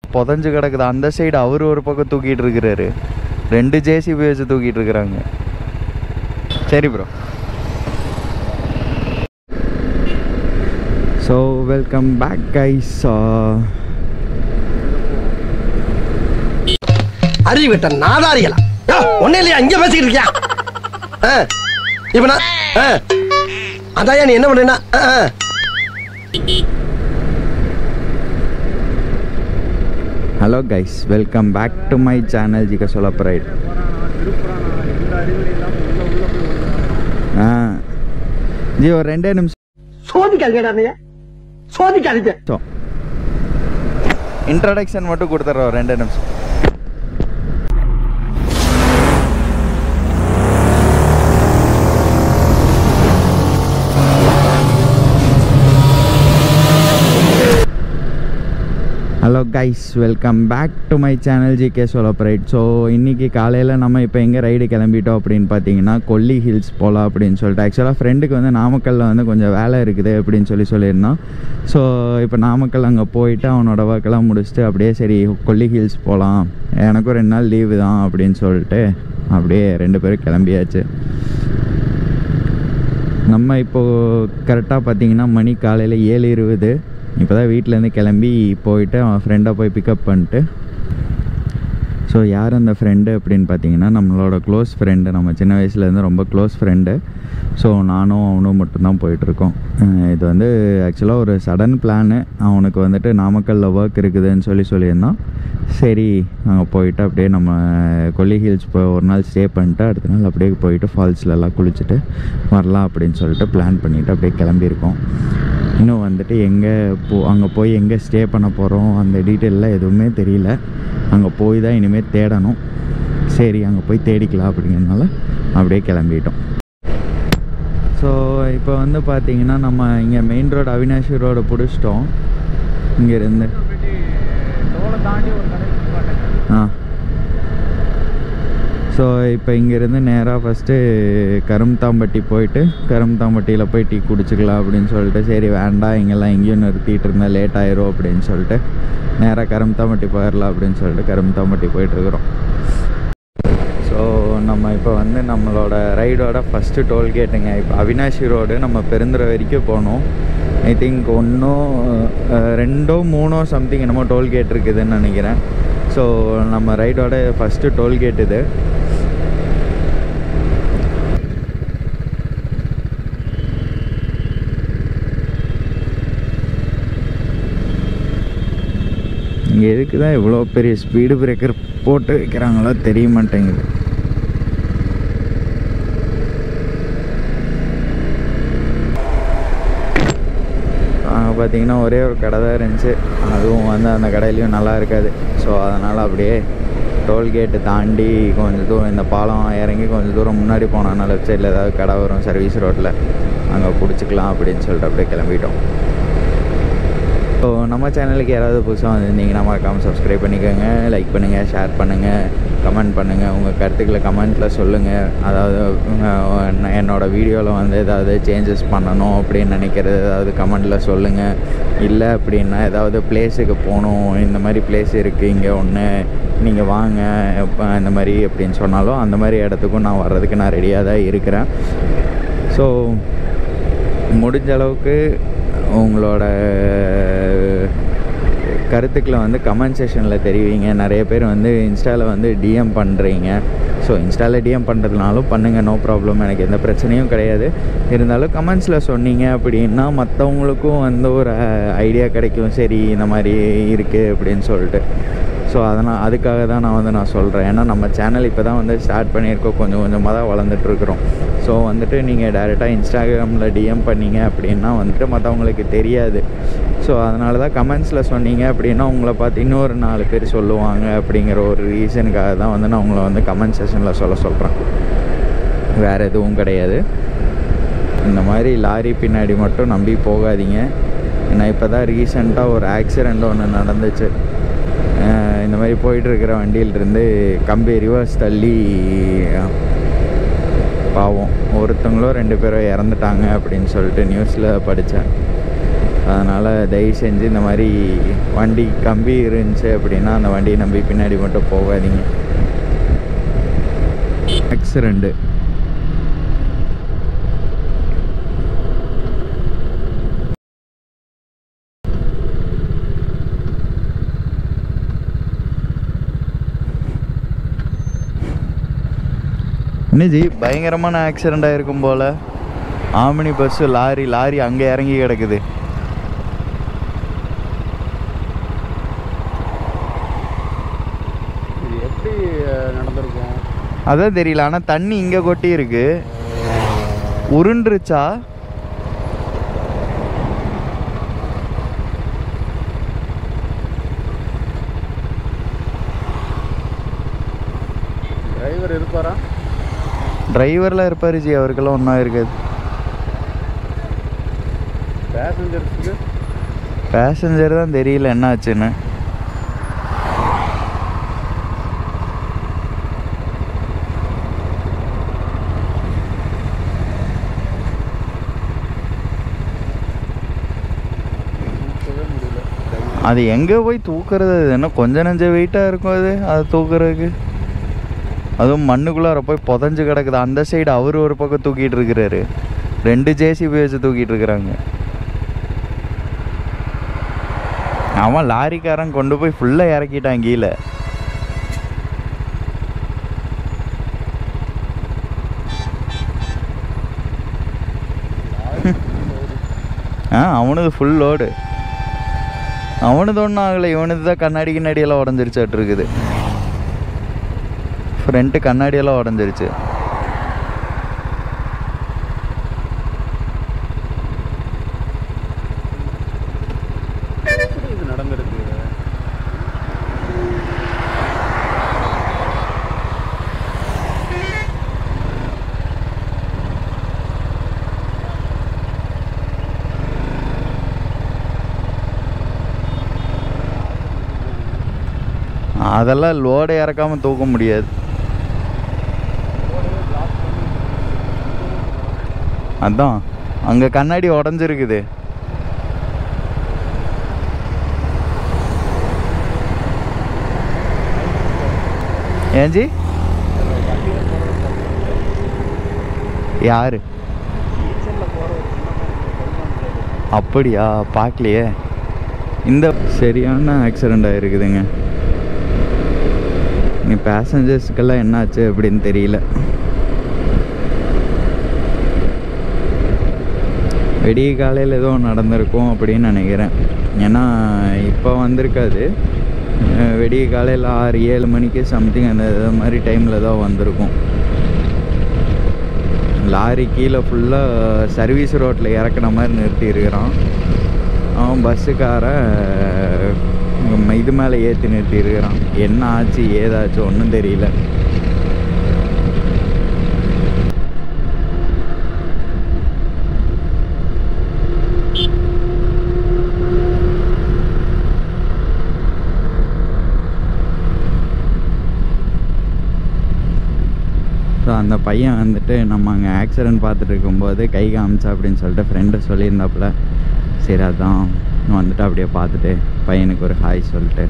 புதஞ்சு கிடக்குது அந்த சைடு அவர் ஒரு பக்கம் தூக்கிட்டு இருக்கிறாரு ரெண்டு ஜேசிபி வச்சு தூக்கிட்டு இருக்கிறாங்க சரி bro so welcome back guys அறிவிட்ட நாதாரிகளா ஒன்னே இல்லையா இங்க பேசிக்கிட்டு இருக்கியா ஆ, இப்ப நான் ஆ, அதான்யா நீ என்ன பண்றேன்னா ஆ, ஆ. Hello guys welcome back to my channel GK solo pride ஆ ஜி ஒரு ரெண்டே நிமிஷம் சோதிக்காதீங்கடா நீ சோதிக்காதீங்க இன்ட்ரடக்ஷன் மட்டும் கொடுத்துட்றோம் ரெண்டே நிமிஷம் hello guys welcome back to my channel G K solo pride so இன்றைக்கி காலையில் நம்ம இப்போ எங்கே ரைடு கிளம்பிட்டோம் அப்படின்னு பார்த்தீங்கன்னா கொல்லி ஹில்ஸ் போகலாம் அப்படின்னு சொல்லிட்டு ஆக்சுவலாக ஃப்ரெண்டுக்கு வந்து நாமக்கல்லில் வந்து கொஞ்சம் வேலை இருக்குது அப்படின்னு சொல்லி சொல்லியிருந்தான் ஸோ இப்போ நாமக்கல் அங்கே போயிட்டு அவனோட ஒர்க்கெல்லாம் முடிச்சுட்டு அப்படியே சரி கொல்லி ஹில்ஸ் போகலாம் எனக்கும் ரெண்டு நாள் லீவு தான் அப்படின்னு சொல்லிட்டு அப்படியே ரெண்டு பேரும் கிளம்பியாச்சு நம்ம இப்போது கரெக்டாக பார்த்தீங்கன்னா மணி காலையில் ஏழு இருபது இப்போ தான் வீட்டிலேருந்து கிளம்பி போயிட்டு அவன் ஃப்ரெண்டை போய் பிக்கப் பண்ணிட்டு ஸோ யார் அந்த ஃப்ரெண்டு அப்படின்னு பார்த்தீங்கன்னா நம்மளோட க்ளோஸ் ஃப்ரெண்டு நம்ம சின்ன வயசுலேருந்து ரொம்ப க்ளோஸ் ஃப்ரெண்டு ஸோ நானும் அவனும் மட்டும்தான் போயிட்டுருக்கோம் அஹ் இது வந்து ஆக்சுவலாக ஒரு சடன் பிளானு அவனுக்கு வந்துட்டு நாமக்கல்லில் ஒர்க் இருக்குதுன்னு சொல்லி சொல்லியிருந்தான் சரி அங்கே போயிட்டு அப்படியே நம்ம கொல்லி ஹில்ஸ் போய் ஒரு நாள் ஸ்டே பண்ணிட்டு அடுத்த நாள் அப்படியே போயிட்டு ஃபால்ஸ்லலாம் குளிச்சுட்டு வரலாம் அப்படின்னு சொல்லிட்டு பிளான் பண்ணிவிட்டு அப்படியே கிளம்பியிருக்கோம் இன்னும் வந்துட்டு எங்கே போ அங்கே போய் எங்கே ஸ்டே பண்ண போகிறோம் அந்த டீட்டெயிலெலாம் எதுவுமே தெரியல அங்கே போய் தான் இனிமேல் தேடணும் சரி அங்கே போய் தேடிக்கலாம் அப்படிங்கிறதுனால அப்படியே கிளம்பிட்டோம் ஸோ இப்போ வந்து பார்த்தீங்கன்னா நம்ம இங்கே மெயின் ரோடு அவினாஷி ரோடு பிடிச்சிட்டோம் இங்கேருந்து ஆ ஸோ இப்போ இங்கேருந்து நேராக ஃபஸ்ட்டு கரும்தாம்பட்டி போயிட்டு கரும்தாம்பட்டியில் போய் டீ குடிச்சிக்கலாம் அப்படின்னு சொல்லிட்டு சரி வேண்டாம் இங்கெல்லாம் எங்கேயும் நிறுத்திட்டு இருந்தால் லேட் ஆயிரும் அப்படின்னு சொல்லிட்டு நேராக கரும்தாம்பட்டி போயிடலாம் அப்படின்னு சொல்லிட்டு கரும்தாம்பட்டி போயிட்டுருக்குறோம் ஸோ நம்ம இப்போ வந்து நம்மளோட ரைடோட ஃபஸ்ட்டு டோல்கேட்டுங்க இப்போ அவினாஷி ரோடு நம்ம பெருந்துறை வரைக்கும் போகணும் ஐ திங்க் ஒன்றும் ரெண்டோ மூணோ சம்திங் என்னமோ டோல்கேட் இருக்குதுன்னு நினைக்கிறேன் ஸோ நம்ம ரைடோட ஃபஸ்ட்டு டோல்கேட் இது இங்கே எதுக்கு தான் இவ்வளோ பெரிய ஸ்பீடு பிரேக்கர் போட்டு வைக்கிறாங்களோ தெரிய மாட்டேங்குது அங்கே பார்த்தீங்கன்னா ஒரே ஒரு கடை தான் இருந்துச்சு அதுவும் வந்து அந்த கடையிலையும் நல்லா இருக்காது ஸோ அதனால் அப்படியே டோல்கேட்டு தாண்டி கொஞ்சம் தூரம் இந்த பாலம் இறங்கி கொஞ்சம் தூரம் முன்னாடி போனோம்னா லெஃப்ட் சைடில் ஏதாவது கடை வரும் சர்வீஸ் ரோட்டில் அங்கே பிடிச்சிக்கலாம் அப்படின்னு சொல்லிட்டு அப்படியே கிளம்பிட்டோம் ஸோ நம்ம சேனலுக்கு யாராவது புதுசாக வந்திருந்தீங்கன்னா மறக்காமல் சப்ஸ்கிரைப் பண்ணிக்கோங்க லைக் பண்ணுங்கள் ஷேர் பண்ணுங்கள் கமெண்ட் பண்ணுங்கள் உங்கள் கருத்துக்களை கமெண்ட்டில் சொல்லுங்கள் அதாவது உங்க- என்ன- என்னோட வீடியோவில் வந்து ஏதாவது சேஞ்சஸ் பண்ணணும் அப்படின்னு நினைக்கிறது ஏதாவது கமெண்ட்டில் சொல்லுங்கள் இல்லை அப்படின்னா ஏதாவது பிளேஸுக்கு போகணும் இந்த மாதிரி பிளேஸ் இருக்குது இங்கே ஒன்று நீங்கள் வாங்க இப்ப இந்த மாதிரி அப்படின்னு சொன்னாலும் அந்த மாதிரி இடத்துக்கும் நான் வர்றதுக்கு நான் ரெடியாக தான் இருக்கிறேன் ஸோ முடிஞ்ச அளவுக்கு உங்களோட கருத்துக்களை வந்து கமெண்ட் செஷனில் தெரிவிங்க நிறைய பேர் வந்து இன்ஸ்டாவில் வந்து டிஎம் பண்ணுறீங்க ஸோ இன்ஸ்டாவில் டிஎம் பண்ணுறதுனாலும் பண்ணுங்கள் நோ ப்ராப்ளம் எனக்கு எந்த பிரச்சனையும் கிடையாது இருந்தாலும் கமெண்ட்ஸில் சொன்னீங்க அப்படின்னா மற்றவங்களுக்கும் வந்து ஒரு ஐடியா கிடைக்கும் சரி இந்த மாதிரி இருக்குது அப்படின்னு சொல்லிட்டு ஸோ அதனால் அதுக்காக தான் நான் வந்து நான் சொல்கிறேன் ஏன்னா நம்ம சேனல் இப்போ தான் வந்து ஸ்டார்ட் பண்ணியிருக்கோம் கொஞ்சம் கொஞ்சமாக தான் வளர்ந்துட்டுருக்குறோம் ஸோ வந்துட்டு நீங்கள் டேரெக்டாக இன்ஸ்டாகிராமில் டிஎம் பண்ணீங்க அப்படின்னா வந்துட்டு மற்றவங்களுக்கு தெரியாது ஸோ அதனால தான் கமெண்ட்ஸில் சொன்னீங்க அப்படின்னா உங்களை பார்த்து இன்னொரு நாலு பேர் சொல்லுவாங்க அப்படிங்கிற ஒரு ரீசனுக்காக தான் வந்து நான் உங்களை வந்து கமெண்ட் செஷனில் சொல்ல சொல்கிறேன் வேறு எதுவும் கிடையாது இந்த மாதிரி லாரி பின்னாடி மட்டும் நம்பி போகாதீங்க ஏன்னா இப்போ தான் ரீசெண்டாக ஒரு ஆக்சிடெண்ட் ஒன்று நடந்துச்சு அஹ் இந்த மாதிரி போயிட்டுருக்கிற வண்டியிலிருந்து கம்பி ரிவர்ஸ் தள்ளி பாவம் ஒருத்தவங்களோ ரெண்டு பேரோ இறந்துட்டாங்க அப்படின்னு சொல்லிட்டு நியூஸில் படித்தேன் அதனால் தயவு செஞ்சு இந்த மாதிரி வண்டி கம்பி இருந்துச்சு அப்படின்னா அந்த வண்டியை நம்பி பின்னாடி மட்டும் போகாதீங்க ஆக்சிடெண்ட்டு என்னஜி பயங்கரமான ஆக்சிடெண்ட் ஆகிருக்கும் போல் ஆமினி பஸ்ஸு லாரி லாரி அங்கே இறங்கி கிடக்குது இது எப்படி அஹ், நடந்திருக்கும் அதான் தெரியல ஆனால் தண்ணி இங்கே கொட்டி இருக்கு உருண்டுருச்சா டிரைவர் இருப்பாரா டிரைவரில் இருப்பார் ஜி அவருக்கெல்லாம் ஒன்றும் இருக்காது பேசஞ்சர்ஸுக்கு பேசஞ்சர் தான் தெரியல என்ன ஆச்சுன்னு தூக்கவே முடியல அது எங்கே போய் தூக்குறது அது என்ன கொஞ்ச நெஞ்ச வெயிட்டாக இருக்கும் அது அதை தூக்குறதுக்கு அதுவும் மண்ணுக்குள்ளார போய் புதஞ்சு கிடக்குது அந்த சைடு அவர் ஒரு பக்கம் தூக்கிட்டு இருக்கிறாரு ரெண்டு ஜேசிபி வச்சு தூக்கிட்டு இருக்கிறாங்க அவன் லாரிக்காரன் கொண்டு போய் ஃபுல்லாக இறக்கிட்டான் கீழே ஆ அவனுது ஃபுல் லோடு அவனுது ஒன்றும் ஆகலை இவனுது தான் கண்ணாடி கிண்ணாடி எல்லாம் உடஞ்சிருச்சாட்டு இருக்குது ஃப்ரண்ட்டு கண்ணாடியெல்லாம் உடஞ்சிருச்சு எப்படி இது நடந்திருக்கு அதெல்லாம் லோடை இறக்காமல் தூக்க முடியாது அதான் அங்கே கண்ணாடி உடஞ்சிருக்குது ஏஞ்சி யாரு அப்படியா பார்க்கலையே இந்த சரியான ஆக்சிடெண்ட் ஆகிருக்குதுங்க நீ பேசஞ்சர்ஸ்க்கெல்லாம் என்னாச்சு அப்படின்னு தெரியல வெடிய காலையில் ஏதோ நடந்திருக்கும் அப்படின்னு நினைக்கிறேன் ஏன்னா இப்போ வந்திருக்காது அஹ் வெடிய காலையில் ஆறு ஏழு மணிக்கு சம்திங் அந்த இது மாதிரி டைமில் தான் வந்திருக்கும் லாரி கீழே ஃபுல்லாக சர்வீஸ் ரோட்டில் இறக்குன மாதிரி நிறுத்தி இருக்கிறான் அவன் பஸ்ஸுக்காரன் இது மேலே ஏற்றி நிறுத்தி இருக்கிறான் என்ன ஆச்சு ஏதாச்சு ஒன்றும் தெரியல ஸோ அந்த பையன் வந்துட்டு நம்ம அங்கே ஆக்சிடென்ட் பார்த்துட்டு இருக்கும்போது கை காமிச்சா அப்படின்னு சொல்லிட்டு ஃப்ரெண்டு சொல்லியிருந்தாப்புல சரி அதான் வந்துட்டு அப்படியே பார்த்துட்டு பையனுக்கு ஒரு ஹாய் சொல்லிட்டு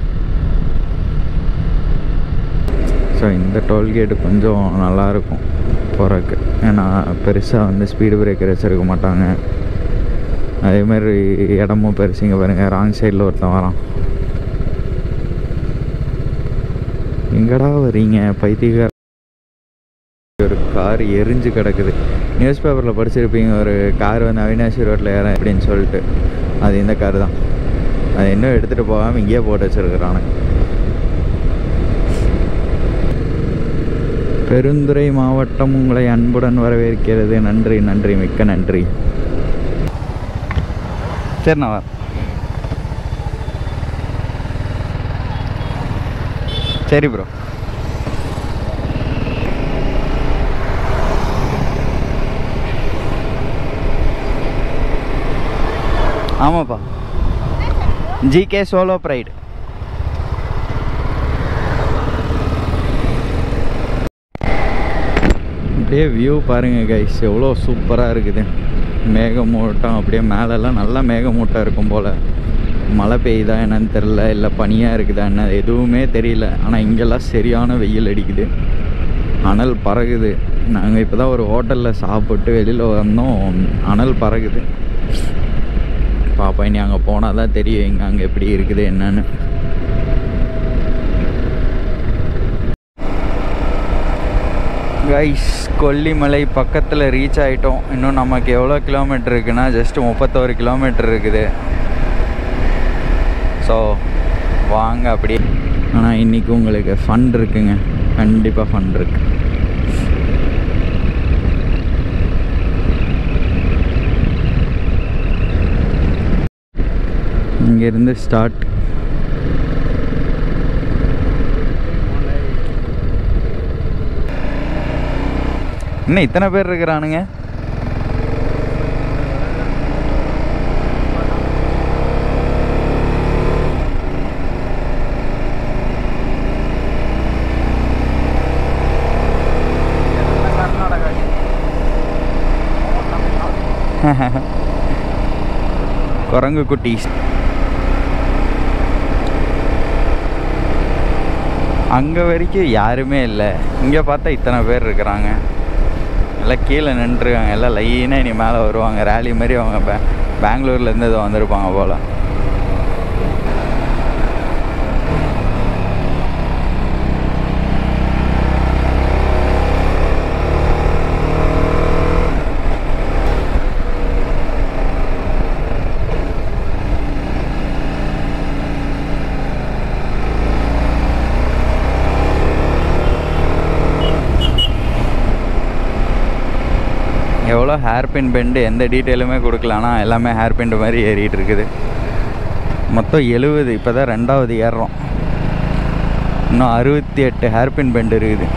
ஸோ இந்த டோல்கேட்டு கொஞ்சம் நல்லாயிருக்கும் போகிறக்கு ஏன்னா பெருசாக வந்து ஸ்பீடு பிரேக்கர் வச்சுருக்க மாட்டாங்க அதேமாதிரி இடமும் பெருசு இங்கே பாருங்கள் ராங் சைடில் ஒருத்தன் வரான் எங்கடா வரீங்க பைத்தியக்கார ஒரு கார் எரிஞ்சு கிடக்குது நியூஸ் பேப்பரில் படிச்சிருப்பீங்க ஒரு கார் வந்து அவினாசி ரோட்டில் ஏற அப்படின்னு சொல்லிட்டு அது இந்த கார் தான் அது இன்னும் எடுத்துகிட்டு போகாமல் இங்கேயே போட்டு வச்சுருக்குறானு பெருந்துறை மாவட்டம் உங்களை அன்புடன் வரவேற்கிறது நன்றி நன்றி மிக்க நன்றி சரி நான் வரேன் சரி ப்ரோ ஆமாப்பா ஜிகே சோலோ ப்ரைடு அப்படியே வியூ பாருங்க கைஸ் எவ்வளோ சூப்பராக இருக்குது மேகமூட்டம் அப்படியே மேலெல்லாம் நல்லா மேகமூட்டம் இருக்கும் போல் மழை பெய்யுதா என்னன்னு தெரில இல்லை பனியாக இருக்குதா என்ன எதுவுமே தெரியல ஆனால் இங்கெல்லாம் சரியான வெயில் அடிக்குது அனல் பறகுது நாங்கள் இப்போ தான் ஒரு ஹோட்டலில் சாப்பிட்டு வெளியில் வந்தோம் அனல் பறகுது பாப்பா இனி அங்கே போனால் தான் தெரியும் இங்கே அங்கே எப்படி இருக்குது என்னன்னு கைஸ் கொல்லிமலை பக்கத்தில் ரீச் ஆகிட்டோம் இன்னும் நமக்கு எவ்வளோ கிலோமீட்டர் இருக்குன்னா ஜஸ்ட் முப்பத்தோரு கிலோமீட்டர் இருக்குது ஸோ வாங்க அப்படியே ஆனால் இன்றைக்கி உங்களுக்கு ஃபன் இருக்குங்க கண்டிப்பாக ஃபன் இருக்கு இங்கேருந்து ஸ்டார்ட் இன்னும் இத்தனை பேர் இருக்கிறானுங்க குரங்கு குட்டீஸ் அங்கே வரைக்கும் யாருமே இல்லை இங்கே பார்த்தா இத்தனை பேர் இருக்கிறாங்க எல்லாம் கீழே நின்றுருக்காங்க எல்லாம் லைனாக இனி மேலே வருவாங்க ரேலி மாதிரி அவங்க பே பெங்களூர்லேருந்து இது வந்திருப்பாங்க போல் எவ்வளோ ஹேர் பின் பெண்டு எந்த டீட்டெயிலுமே கொடுக்கலனா எல்லாமே ஹேர் பின் மாதிரி ஏறிட்டு இருக்குது மொத்தம் எழுபது இப்போ தான் ரெண்டாவது ஏறுறோம் இன்னும் அறுபத்தி எட்டு ஹேர் பின் பெண்டு இருக்குது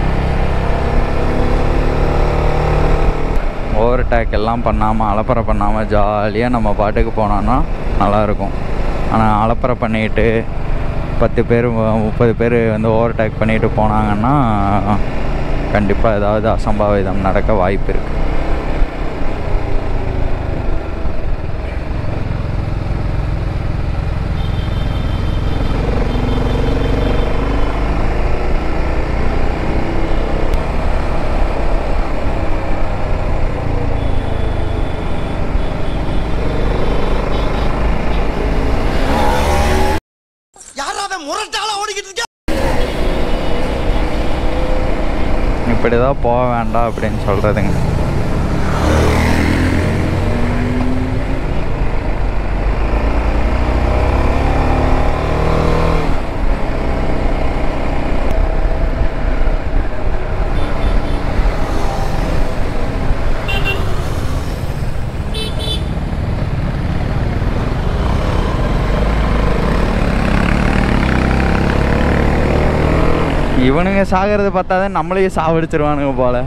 ஓவர் டேக் எல்லாம் பண்ணாமல் அலப்பறை பண்ணாமல் ஜாலியாக நம்ம பாட்டுக்கு போனோன்னா நல்லாயிருக்கும் ஆனால் அலப்பறை பண்ணிட்டு பத்து பேர் மு- முப்பது பேர் வந்து ஓவர் டேக் பண்ணிட்டு போனாங்கன்னா கண்டிப்பாக ஏதாவது அசம்பாவிதம் நடக்க வாய்ப்பு இருக்குது யாராவது முரட்டால ஓடிக்கிட்டு இருக்க இப்படி தான் போக வேண்டாம் அப்படின்னு சொல்கிறதுங்க இவனுங்க சாகிறது பார்த்தா தான் நம்மளையும் சாவடிச்சிருவானுங்க போல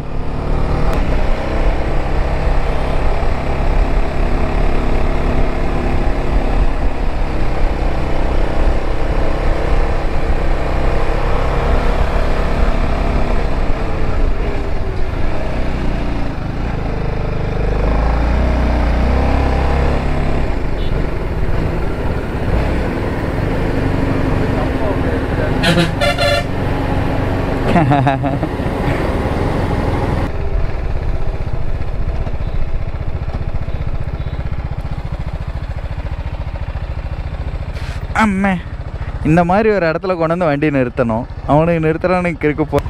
அம்மே இந்த மாதிரி ஒரு இடத்துல கொண்டு வந்து வண்டி நிறுத்தணும் அவனுக்கு நிறுத்துறானுக்கு இருக்க போ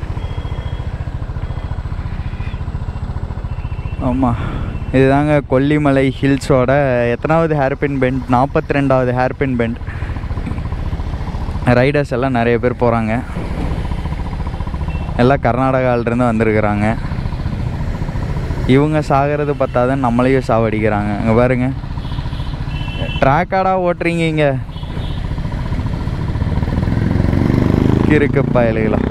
ஆமாம் இதுதாங்க கொல்லிமலை ஹில்ஸோட எத்தனாவது ஹேர்பின் பெண்ட் நாற்பத்தி ரெண்டாவது ஹேர்பின் பெண்ட் ரைடர்ஸ் எல்லாம் நிறைய பேர் போகிறாங்க எல்லாம் கர்நாடகாவிலேருந்து வந்திருக்கிறாங்க இவங்க சாகிறது பார்த்தாதான் நம்மளையும் சாவடிக்கிறாங்க இங்கே பாருங்க ட்ராக்காடா ஓட்டுறீங்க இங்கே இருக்கு பயலுகளா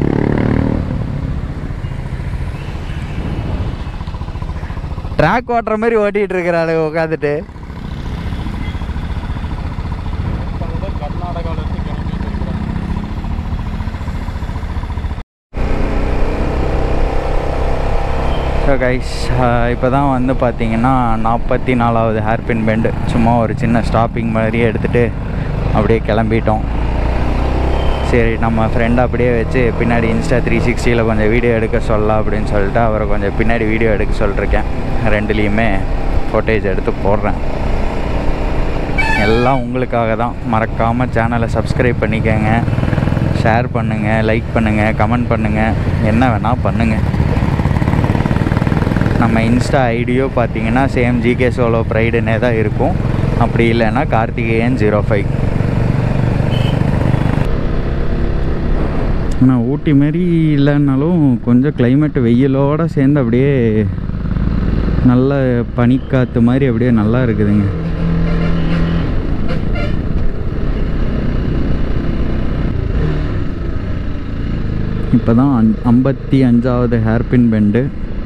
ட்ராக் ஓட்டுற மாதிரி ஓட்டிகிட்டு இருக்கிறாளு உட்காந்துட்டு கர்நாடகாவில இருந்து கிளம்பிட்டு இருக்கிறாங்க ஸோ கைஸ் இப்போ தான் வந்து பார்த்தீங்கன்னா நாற்பத்தி நாலாவது ஹேர்பின் பெண்டு சும்மா ஒரு சின்ன ஸ்டாப்பிங் மாதிரி எடுத்துகிட்டு அப்படியே கிளம்பிட்டோம் சரி நம்ம ஃப்ரெண்ட் அப்படியே வச்சு பின்னாடி இன்ஸ்டா த்ரீ சிக்ஸ்டியில் கொஞ்சம் வீடியோ எடுக்க சொல்லலாம் அப்படின்னு சொல்லிட்டு அவரை கொஞ்சம் பின்னாடி வீடியோ எடுக்க சொல்லிருக்கேன் ரெண்டுலேயுமே ஃபோட்டேஜ் எடுத்து போடுறேன் எல்லாம் உங்களுக்காக தான் மறக்காமல் சேனலை சப்ஸ்கிரைப் பண்ணிக்கோங்க ஷேர் பண்ணுங்கள் லைக் பண்ணுங்கள் கமெண்ட் பண்ணுங்கள் என்ன வேணால் பண்ணுங்கள் நம்ம இன்ஸ்டா ஐடியோ பார்த்தீங்கன்னா சேம் ஜிகே சோலோ ப்ரைடுன்னே தான் இருக்கும் அப்படி இல்லைன்னா கார்த்திகேயன் ஜீரோ ஃபைவ் ஆனால் ஊட்டி மாரி இல்லைன்னாலும் கொஞ்சம் climate வெயிலோடு சேர்ந்து அப்படியே நல்ல பனிக்காற்று மாதிரி அப்படியே நல்லா இருக்குதுங்க இப்போ தான் ஐம்பத்தி அஞ்சாவது ஹேர்பின் பெண்டு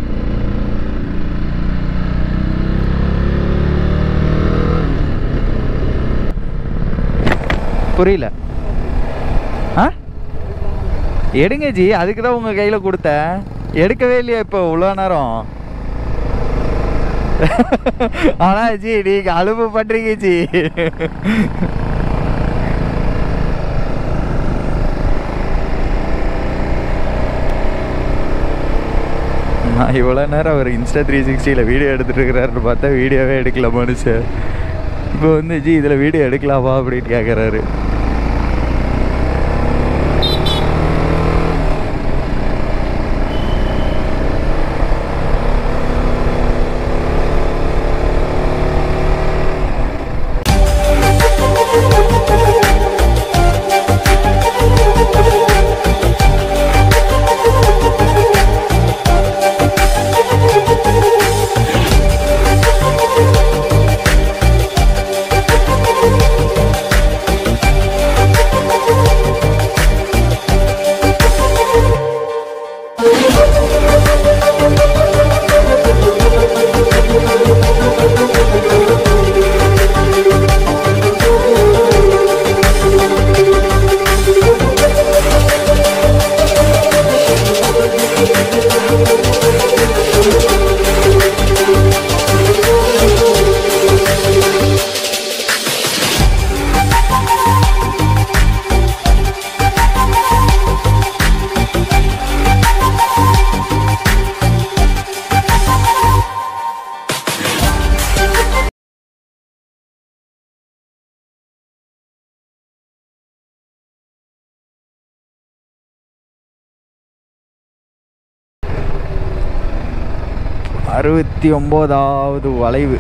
புரியல ஆ எடுங்க ஜி அதுக்கு தான் உங்கள் கையில் கொடுத்தேன் எடுக்கவே இல்லையா இப்போ இவ்வளோ நேரம் ஆனா ஜி நீங்க அலுப்பு பண்றீங்க ஜி நான் இவ்வளோ நேரம் அவர் இன்ஸ்டா த்ரீ சிக்ஸ்டியில் வீடியோ எடுத்துட்டு இருக்கிறாருன்னு பார்த்தா வீடியோவே எடுக்கல மனுஷன் இப்போ வந்து ஜி இதில் வீடியோ எடுக்கலாமா அப்படின்னு கேட்குறாரு அறுபத்தி ஒம்போதாவது வளைவு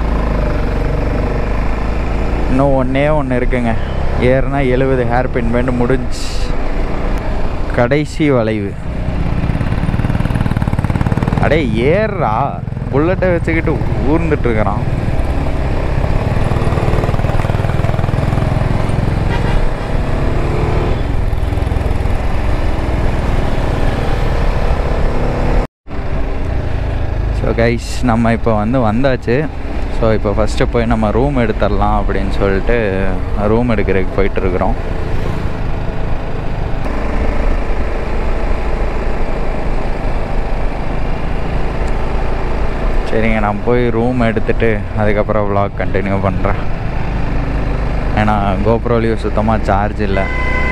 இன்னும் ஒன்றே ஒன்று இருக்குங்க ஏறுனா எழுபது ஹேர் பின் பேண்டு முடிஞ்சு கடைசி வளைவு அடே ஏறுறா புல்லட்டை வச்சுக்கிட்டு ஊர்ந்துட்டு இருக்கிறான் ஸோ கைஸ் நம்ம இப்போ வந்து வந்தாச்சு ஸோ இப்போ ஃபஸ்ட்டு போய் நம்ம ரூம் எடுத்துடலாம் அப்படின்னு சொல்லிட்டு ரூம் எடுக்கிறதுக்கு போயிட்டுருக்குறோம் சரிங்க நான் போய் ரூம் எடுத்துட்டு அதுக்கப்புறம் vlog கண்டினியூ பண்ணுறேன் ஏன்னா கோப்ரோலையும் சுத்தமாக சார்ஜ் இல்லை